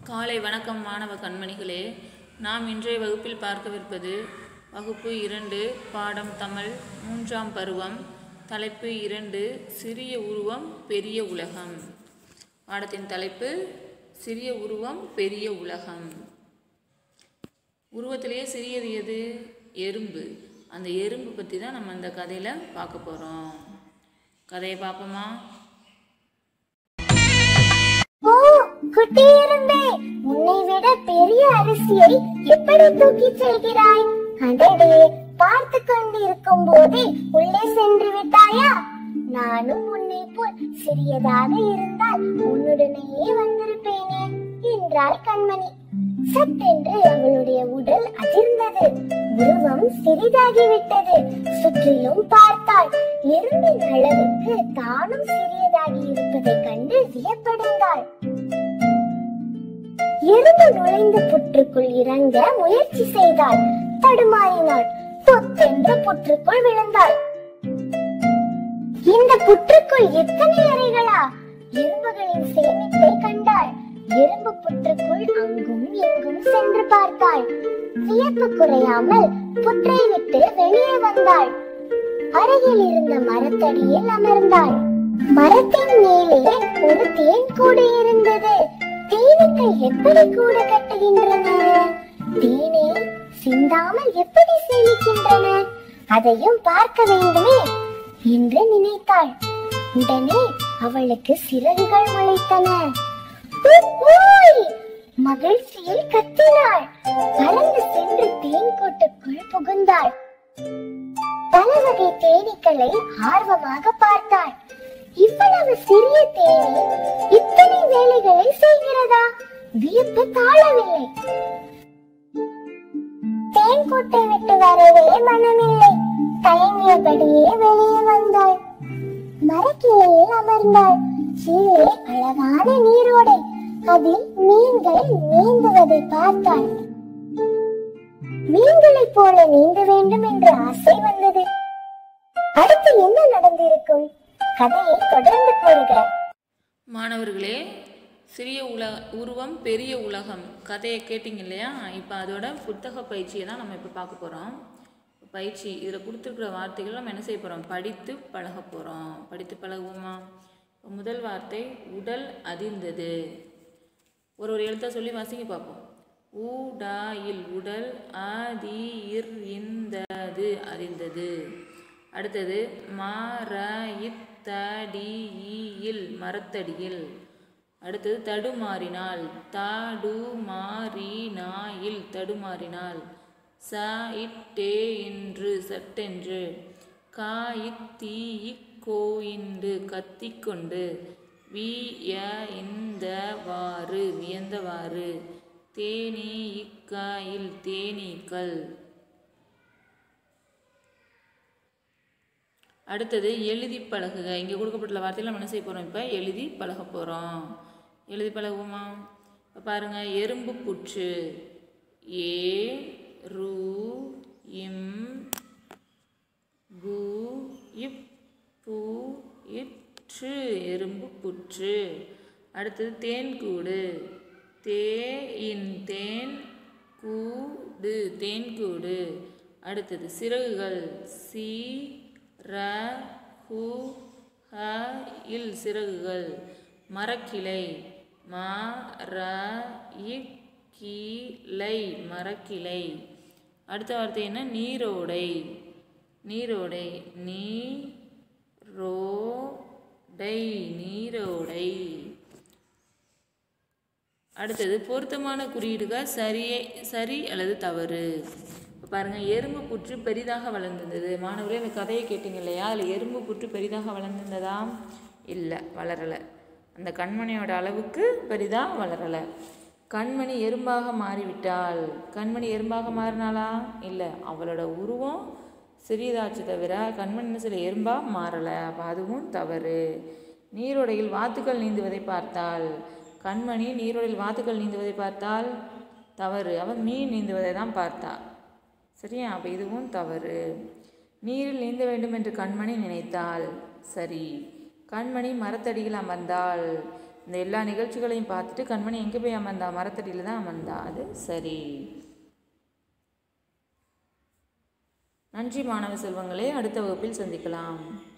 காலை வணக்கம் மாணவ கண்மணிகளே நாம் இன்றைய வகுப்பில் பார்க்கவிருப்பது வகுப்பு இரண்டு பாடம் தமிழ் மூன்றாம் பருவம் தலைப்பு இரண்டு சிறிய உருவம் பெரிய உலகம் பாடத்தின் தலைப்பு சிறிய உருவம் பெரிய உலகம் உருவத்திலேயே சிறியது எது எறும்பு அந்த எறும்பு பற்றி தான் நம்ம இந்த கதையில் பார்க்க போகிறோம் கதையை பார்ப்போமா ஓ குட்டி எறும்பே உன்னை விட பெரிய அரிசியை எப்படி தூக்கிச் செல்கிறாய் அடடே பார்த்து கொண்டிருக்கும் போதே உள்ளே சென்று விட்டாயா நானும் உன்னை போல் சிறியதாக இருந்தால் உன்னுடனேயே வந்திருப்பேனே என்றாள் கண்மணி சட்டென்று அவளுடைய உடல் அதிர்ந்தது உருவம் சிறிதாகிவிட்டது சுற்றிலும் பார்த்தாள் எறும்பின் அளவுக்கு தானும் சிறியதாகி இருப்பதைக் கண்டு வியப்படைந்தாள் எறும்பு நுழைந்த புற்றுக்குள் இறங்க முயற்சி செய்தாள் தடுமாறினாள் பொத்தென்று புற்றுக்குள் விழுந்தாள் இந்த புற்றுக்குள் எத்தனை அறைகளா எறும்புகளின் சேமிப்பை கண்டாள் எறும்பு புற்றுக்குள் அங்கும் இங்கும் சென்று பார்த்தாள் வியப்பு குறையாமல் புற்றை விட்டு வெளியே வந்தாள் அருகில் இருந்த மரத்தடியில் அமர்ந்தாள் மரத்தின் மேலே ஒரு தேன் கூடு இருந்தது தேனீக்கள் எப்படி கூடு கட்டுகின்றன தேனே சிந்தாமல் எப்படி சேமிக்கின்றன அதையும் பார்க்க வேண்டுமே என்று நினைத்தாள் உடனே அவளுக்கு சிறகுகள் முளைத்தன "உவ்வோய்!" மகிழ்ச்சியில் கத்தினாள் பறந்து சென்று தேன் கூட்டுக்குள் புகுந்தாள் பல வகை தேனீக்களை ஆர்வமாக பார்த்தாள் இவ்வளவு சிறிய தேனி இத்தனை வேலைகளை செய்கிறதா வியப்பு தாழவில்லை தேன் கூட்டை விட்டு வரவே மனமில்லை தயங்கியபடியே வெளியே வந்தாள் மரக்கிளையில் அமர்ந்தாள் கீழே அழகான நீரோடை அதில் மீன்கள் நீந்துவதை பார்த்தாள் மீன்களைப் போல நீந்த வேண்டும் என்ற ஆசை வந்தது அடுத்து என்ன நடந்திருக்கும் கதையை தொடர்ந்து கூறுகிறார் மாணவர்களே சிறிய உல உருவம் பெரிய உலகம் கதையை கேட்டிங்க இல்லையா இப்போ அதோட புத்தக பயிற்சியை தான் நம்ம இப்போ பார்க்க போகிறோம் பயிற்சி இதில் கொடுத்துருக்குற வார்த்தைகள் நம்ம என்ன செய்ய போகிறோம் படித்து பழக போகிறோம் படித்து பழகுவோமா இப்போ முதல் வார்த்தை உடல் அதிர்ந்தது ஒரு ஒரு எழுத்தை சொல்லி வாசிங்க பார்ப்போம் ஊடாயில் உடல் ஆதி இர் இந்தது அறிந்தது அடுத்தது மர இத்தடியில் மரத்தடியில் அடுத்தது தடுமாறினாள் தடுமாறினாயில் தடுமாறினாள் ச இட்டே இன்று சட்டென்று கா இத்தீ இக்கோ இன்று கத்திக்கொண்டு வி ய இந்தவாறு வியந்தவாறு தேனீ இக்காயில் தேனீக்கள் அடுத்தது எழுதி பழகுக இங்கே கொடுக்கப்பட்டுள்ள வார்த்தையில் நம்ம என்ன செய்ய போகிறோம் இப்போ எழுதி பழக போகிறோம் எழுதி பழகுவோமா இப்போ பாருங்கள் எறும்பு புற்று ஏ ரு இம் கு இப் பு இற்று எறும்பு புற்று அடுத்தது தேன்கூடு தே இன் தேன் கூடு தேன்கூடு அடுத்தது சிறகுகள் சி ர ஹு ஹ இல் சிறகுகள் மரக்கிளை ம ர இக் கிளை மரக்கிளை அடுத்த வார்த்தை என்ன நீரோடை நீரோடை நீ ரோடை நீரோடை அடுத்தது பொருத்தமான குறியீடுகள் சரியே சரி அல்லது தவறு இப்போ பாருங்கள் எறும்பு புற்று பெரிதாக வளர்ந்திருந்தது மாணவர்களே இந்த கதையை கேட்டிங்க இல்லையா அதில் எறும்பு புற்று பெரிதாக வளர்ந்திருந்ததா இல்லை வளரலை அந்த கண்மணியோட அளவுக்கு பெரிதாக வளரலை கண்மணி எறும்பாக மாறிவிட்டாள் கண்மணி எறும்பாக மாறினாளா இல்லை அவளோட உருவம் சிறியதாச்சு தவிர கண்மணி என்ன சில எறும்பாக மாறலை அப்போ அதுவும் தவறு நீரோடையில் வாத்துக்கள் நீந்துவதை பார்த்தாள் கண்மணி நீரோடையில் வாத்துக்கள் நீந்துவதை பார்த்தால் தவறு அவள் மீன் நீந்துவதை தான் பார்த்தா சரியா அப்போ இதுவும் தவறு நீரில் நீந்த வேண்டும் என்று கண்மணி நினைத்தாள் சரி கண்மணி மரத்தடியில் அமர்ந்தாள் இந்த எல்லா நிகழ்ச்சிகளையும் பார்த்துட்டு கண்மணி எங்கே போய் அமர்ந்தா மரத்தடியில் தான் அமர்ந்தா அது சரி நன்றி மாணவ செல்வங்களே அடுத்த வகுப்பில் சந்திக்கலாம்